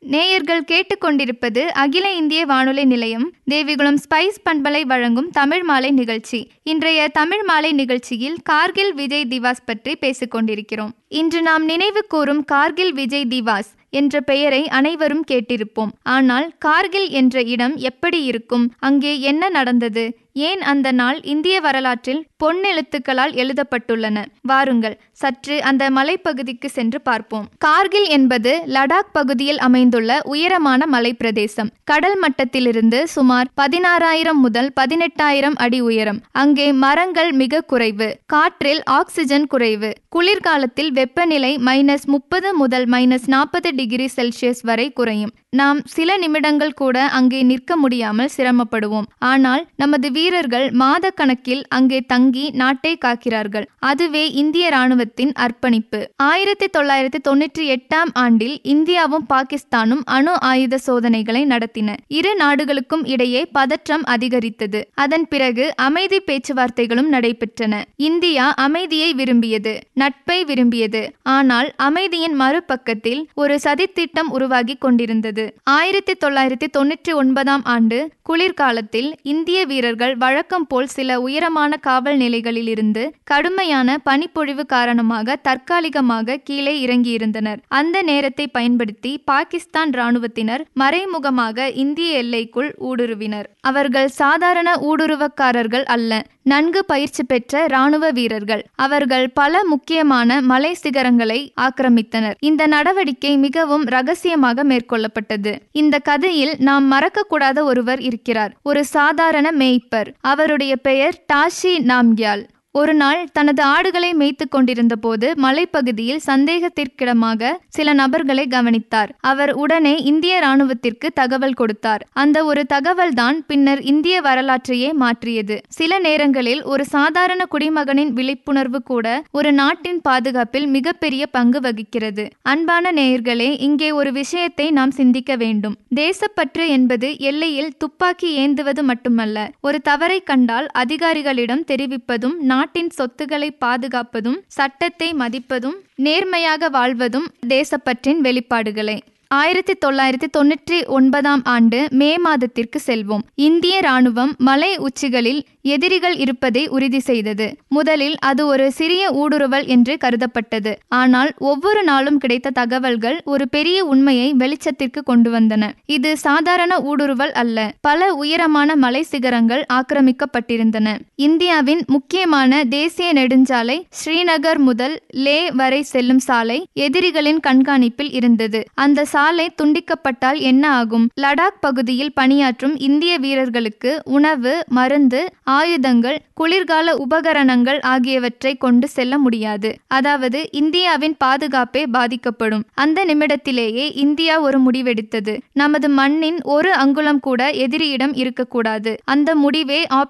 நேயர்கள் கேட்டுக்கொண்டிருப்பது அகில இந்திய வானொலி நிலையம் தேவிகுளம் ஸ்பைஸ் பண்பலை வழங்கும் தமிழ் மாலை நிகழ்ச்சி இன்றைய தமிழ் மாலை நிகழ்ச்சியில் கார்கில் விஜய் திவாஸ் பற்றி பேசிக் கொண்டிருக்கிறோம் இன்று நாம் நினைவு கூறும் கார்கில் விஜய் திவாஸ் என்ற பெயரை அனைவரும் கேட்டிருப்போம் ஆனால் கார்கில் என்ற இடம் எப்படி இருக்கும் அங்கே என்ன நடந்தது ஏன் அந்த நாள் இந்திய வரலாற்றில் பொன்னெழுத்துக்களால் எழுதப்பட்டுள்ளன வாருங்கள் சற்று அந்த மலைப்பகுதிக்கு சென்று பார்ப்போம் கார்கில் என்பது லடாக் பகுதியில் அமைந்துள்ள உயரமான மலைப்பிரதேசம் கடல் மட்டத்திலிருந்து சுமார் பதினாறாயிரம் முதல் பதினெட்டாயிரம் அடி உயரம் அங்கே மரங்கள் மிக குறைவு காற்றில் ஆக்சிஜன் குறைவு குளிர்காலத்தில் வெப்பநிலை மைனஸ் முப்பது முதல் மைனஸ் நாற்பது டிகிரி செல்சியஸ் வரை குறையும் நாம் சில நிமிடங்கள் கூட அங்கே நிற்க முடியாமல் சிரமப்படுவோம் ஆனால் நமது வீரர்கள் மாத கணக்கில் அங்கே தங்கி நாட்டை காக்கிறார்கள் அதுவே இந்திய ராணுவத்தின் அர்ப்பணிப்பு ஆயிரத்தி தொள்ளாயிரத்தி தொன்னூற்றி எட்டாம் ஆண்டில் இந்தியாவும் பாகிஸ்தானும் அணு ஆயுத சோதனைகளை நடத்தின இரு நாடுகளுக்கும் இடையே பதற்றம் அதிகரித்தது அதன் பிறகு அமைதி பேச்சுவார்த்தைகளும் நடைபெற்றன இந்தியா அமைதியை விரும்பியது நட்பை விரும்பியது ஆனால் அமைதியின் மறுபக்கத்தில் ஒரு சதித்திட்டம் உருவாகி கொண்டிருந்தது ஆயிரத்தி தொள்ளாயிரத்தி தொன்னூற்றி ஒன்பதாம் ஆண்டு குளிர்காலத்தில் இந்திய வீரர்கள் வழக்கம் போல் சில உயரமான காவல் நிலைகளில் இருந்து கடுமையான பனிப்பொழிவு காரணமாக தற்காலிகமாக கீழே இறங்கியிருந்தனர் அந்த நேரத்தை பயன்படுத்தி பாகிஸ்தான் ராணுவத்தினர் மறைமுகமாக இந்திய எல்லைக்குள் ஊடுருவினர் அவர்கள் சாதாரண ஊடுருவக்காரர்கள் அல்ல நன்கு பயிற்சி பெற்ற ராணுவ வீரர்கள் அவர்கள் பல முக்கியமான மலை சிகரங்களை ஆக்கிரமித்தனர் இந்த நடவடிக்கை மிகவும் ரகசியமாக மேற்கொள்ளப்பட்டது இந்த கதையில் நாம் மறக்கக்கூடாத ஒருவர் இருக்கிறார் ஒரு சாதாரண மேய்ப்பர் அவருடைய பெயர் டாஷி நாம்கியால் ஒரு நாள் தனது ஆடுகளை மேய்த்து கொண்டிருந்த போது மலைப்பகுதியில் சந்தேகத்திற்கிடமாக சில நபர்களை கவனித்தார் அவர் உடனே இந்திய ராணுவத்திற்கு தகவல் கொடுத்தார் அந்த ஒரு தகவல்தான் பின்னர் இந்திய வரலாற்றையே மாற்றியது சில நேரங்களில் ஒரு சாதாரண குடிமகனின் விழிப்புணர்வு கூட ஒரு நாட்டின் பாதுகாப்பில் மிகப்பெரிய பங்கு வகிக்கிறது அன்பான நேயர்களே இங்கே ஒரு விஷயத்தை நாம் சிந்திக்க வேண்டும் தேசப்பற்று என்பது எல்லையில் துப்பாக்கி ஏந்துவது மட்டுமல்ல ஒரு தவறை கண்டால் அதிகாரிகளிடம் தெரிவிப்பதும் நாட்டின் சொத்துக்களை பாதுகாப்பதும் சட்டத்தை மதிப்பதும் நேர்மையாக வாழ்வதும் தேசப்பற்றின் வெளிப்பாடுகளே ஆயிரத்தி தொள்ளாயிரத்தி தொன்னூற்றி ஒன்பதாம் ஆண்டு மே மாதத்திற்கு செல்வோம் இந்திய ராணுவம் மலை உச்சிகளில் எதிரிகள் இருப்பதை உறுதி செய்தது முதலில் அது ஒரு சிறிய ஊடுருவல் என்று கருதப்பட்டது ஆனால் ஒவ்வொரு நாளும் கிடைத்த தகவல்கள் ஒரு பெரிய உண்மையை வெளிச்சத்திற்கு கொண்டு வந்தன இது சாதாரண ஊடுருவல் அல்ல பல உயரமான மலை சிகரங்கள் ஆக்கிரமிக்கப்பட்டிருந்தன இந்தியாவின் முக்கியமான தேசிய நெடுஞ்சாலை ஸ்ரீநகர் முதல் லே வரை செல்லும் சாலை எதிரிகளின் கண்காணிப்பில் இருந்தது அந்த சாலை துண்டிக்கப்பட்டால் என்ன ஆகும் லடாக் பகுதியில் பணியாற்றும் இந்திய வீரர்களுக்கு உணவு மருந்து ஆயுதங்கள் குளிர்கால உபகரணங்கள் ஆகியவற்றை கொண்டு செல்ல முடியாது அதாவது இந்தியாவின் பாதுகாப்பே பாதிக்கப்படும் அந்த நிமிடத்திலேயே இந்தியா ஒரு முடிவெடுத்தது நமது மண்ணின் ஒரு அங்குலம் கூட எதிரியிடம் இருக்கக்கூடாது அந்த முடிவே